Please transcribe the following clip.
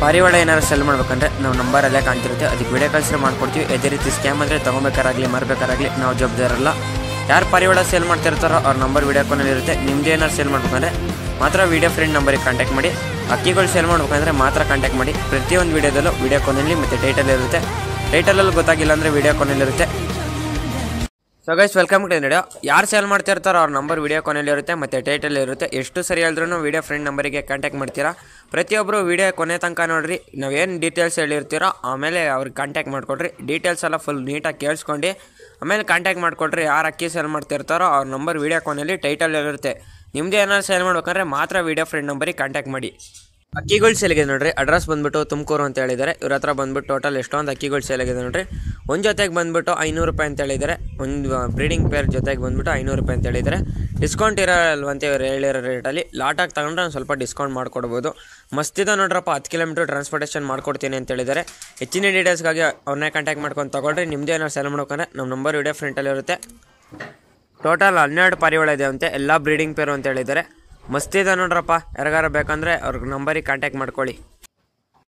ಪಾರಿವಾಳ ಏನಾದ್ರು ಸೆಲ್ ಮಾಡ್ಬೇಕಂದ್ರೆ ನಾವು ನಂಬರ್ ಅಲ್ಲೇ ಕಾಣ್ತಿರುತ್ತೆ ಅದಕ್ಕೆ ವಿಡಿಯೋ ಕಾಲ್ಸ್ ಮಾಡ್ಕೊಡ್ತೀವಿ ಅದೇ ರೀತಿ ಸ್ಕ್ಯಾಮ್ ಅಂದರೆ ತೊಗೊಬೇಕಾರಾಗಲಿ ಮಾರಬೇಕಾರಾಗಲಿ ನಾವು ಜವಾಬ್ದಾರಲ್ಲ ಯಾರು ಪಾರಿವಾಳ ಸೇಲ್ ಮಾಡ್ತಿರ್ತಾರೋ ಅವ್ರ ನಂಬರ್ ವಿಡಿಯೋ ಕಾಲಲ್ಲಿ ಇರುತ್ತೆ ನಿಮ್ದು ಏನಾದ್ರು ಸೇಲ್ ಮಾಡ್ಬೇಕಂದ್ರೆ ಮಾತ್ರ ವಿಡಿಯೋ ಫ್ರೆಂಡ್ ನಂಬರಿಗೆ ಕಾಂಟ್ಯಾಕ್ಟ್ ಮಾಡಿ ಅಕ್ಕಿಗಳು ಸೇಲ್ ಮಾಡ್ಬೇಕಂದ್ರೆ ಮಾತ್ರ ಕಾಂಟ್ಯಾಕ್ಟ್ ಮಾಡಿ ಪ್ರತಿಯೊಂದು ವಿಡಿಯೋದಲ್ಲೂ ವಿಡಿಯೋ ಕಾಲಲ್ಲಿ ಮತ್ತು ಟೈಟಲ್ ಇರುತ್ತೆ ಟೈಟಲಲ್ಲಿ ಗೊತ್ತಾಗಿಲ್ಲ ಅಂದರೆ ವಿಡಿಯೋ ಕಾಲಲ್ಲಿ ಇರುತ್ತೆ ಸೊ ಗೈಸ್ ವೆಲ್ಕಮ್ ಟು ನಡೆಯೋ ಯಾರು ಸೇಲ್ ಮಾಡ್ತಿರ್ತಾರೋ ಅವ್ರ ನಂಬರ್ ವಿಡಿಯೋ ಕೊನೆಯಲ್ಲಿ ಇರುತ್ತೆ ಮತ್ತು ಟೈಟಲ್ ಇರುತ್ತೆ ಎಷ್ಟು ಸರಿ ಹೇಳಿದ್ರು ವಿಡಿಯೋ ಫ್ರೆಂಡ್ ನಂಬರಿಗೆ ಕಾಂಟ್ಯಾಕ್ಟ್ ಮಾಡ್ತೀರಾ ಪ್ರತಿಯೊಬ್ಬರು ವಿಡಿಯೋ ಕೊನೆ ತನಕ ನೋಡ್ರಿ ನಾವೇನು ಡೀಟೇಲ್ಸ್ ಹೇಳಿರ್ತೀರೋ ಆಮೇಲೆ ಅವ್ರಿಗೆ ಕಾಂಟ್ಯಾಕ್ಟ್ ಮಾಡಿಕೊಡ್ರಿ ಡೀಟೇಲ್ಸ್ ಎಲ್ಲ ಫುಲ್ ನೀಟಾಗಿ ಕೇಳಿಸ್ಕೊಂಡು ಆಮೇಲೆ ಕಾಂಟ್ಯಾಕ್ಟ್ ಮಾಡಿಕೊಡ್ರಿ ಯಾರು ಅಕ್ಕಿ ಸೇಲ್ ಮಾಡ್ತಿರ್ತಾರೋ ಅವ್ರ ನಂಬರ್ ವಿಡಿಯೋ ಕೊನೆಯಲ್ಲಿ ಟೈಟಲ್ ಇರುತ್ತೆ ನಿಮ್ಮದು ಏನಾದ್ರು ಸೇಲ್ ಮಾಡ್ಬೇಕಂದ್ರೆ ಮಾತ್ರ ವಿಡಿಯೋ ಫ್ರೆಂಡ್ ನಂಬರಿಗೆ ಕಾಂಟ್ಯಾಕ್ಟ್ ಮಾಡಿ ಅಕ್ಕಿಗಳು ಸೇಲಿಗೆ ನೋಡ್ರಿ ಅಡ್ರೆಸ್ ಬಂದ್ಬಿಟ್ಟು ತುಮಕೂರು ಅಂತ ಹೇಳಿದ್ದಾರೆ ಇವ್ರ ಹತ್ರ ಬಂದ್ಬಿಟ್ಟು ಟೋಟಲ್ ಎಷ್ಟೊಂದು ಅಕ್ಕಿಗಳು ಸೇಲಾಗಿದೆ ನೋಡ್ರಿ ಒಂದು ಜೊತೆಗೆ ಬಂದ್ಬಿಟ್ಟು ಐನೂರು ರೂಪಾಯಿ ಅಂತ ಹೇಳಿದ್ದಾರೆ ಒಂದು ಬ್ರೀಡಿಂಗ್ ಪೇರ್ ಜೊತೆಗೆ ಬಂದ್ಬಿಟ್ಟು ಐನೂರು ರೂಪಾಯಿ ಅಂತ ಹೇಳಿದ್ದಾರೆ ಡಿಸ್ಕೌಂಟ್ ಇರಲ್ವಂತೆ ಇವ್ರು ಹೇಳಿರೋ ರೇಟಲ್ಲಿ ಲಾಟಾಗಿ ತಗೊಂಡ್ರೆ ಒಂದು ಸ್ವಲ್ಪ ಡಿಸ್ಕೌಂಟ್ ಮಾಡ್ಕೊಡ್ಬೋದು ಮಸ್ತಿದ ನೋಡ್ರಪ್ಪ ಹತ್ತು ಕಿಲೋಮೀಟ್ರ್ ಟ್ರಾನ್ಸ್ಪೋರ್ಟೇಷನ್ ಮಾಡ್ಕೊಡ್ತೀನಿ ಅಂತ ಹೇಳಿದ್ದಾರೆ ಹೆಚ್ಚಿನ ಡೀಟೇಲ್ಸ್ಗಾಗಿ ಅವ್ರನ್ನೇ ಕಾಂಟ್ಯಾಕ್ಟ್ ಮಾಡ್ಕೊಂಡು ತಗೊಳ್ರಿ ನಿಮ್ಮದೇ ಏನಾದ್ರು ಸೆಲ್ ಮಾಡ್ಕೊಂಡ್ರೆ ನಮ್ಮ ನಂಬರ್ ವಿಡಿಯೋ ಫ್ರಂಟಲ್ಲಿ ಇರುತ್ತೆ ಟೋಟಲ್ ಹನ್ನೆರಡು ಪಾರಿವಾಳ ಇದೆ ಅಂತೆ ಎಲ್ಲ ಬ್ರೀಡಿಂಗ್ ಪೇರು ಅಂತ ಹೇಳಿದ್ದಾರೆ ಮಸ್ತಿದೆ ನೋಡ್ರಪ್ಪ ಯಾರಿಗಾರ ಬೇಕಂದರೆ ಅವ್ರಿಗೆ ನಂಬರಿಗೆ ಕಾಂಟ್ಯಾಕ್ಟ್ ಮಾಡ್ಕೊಳ್ಳಿ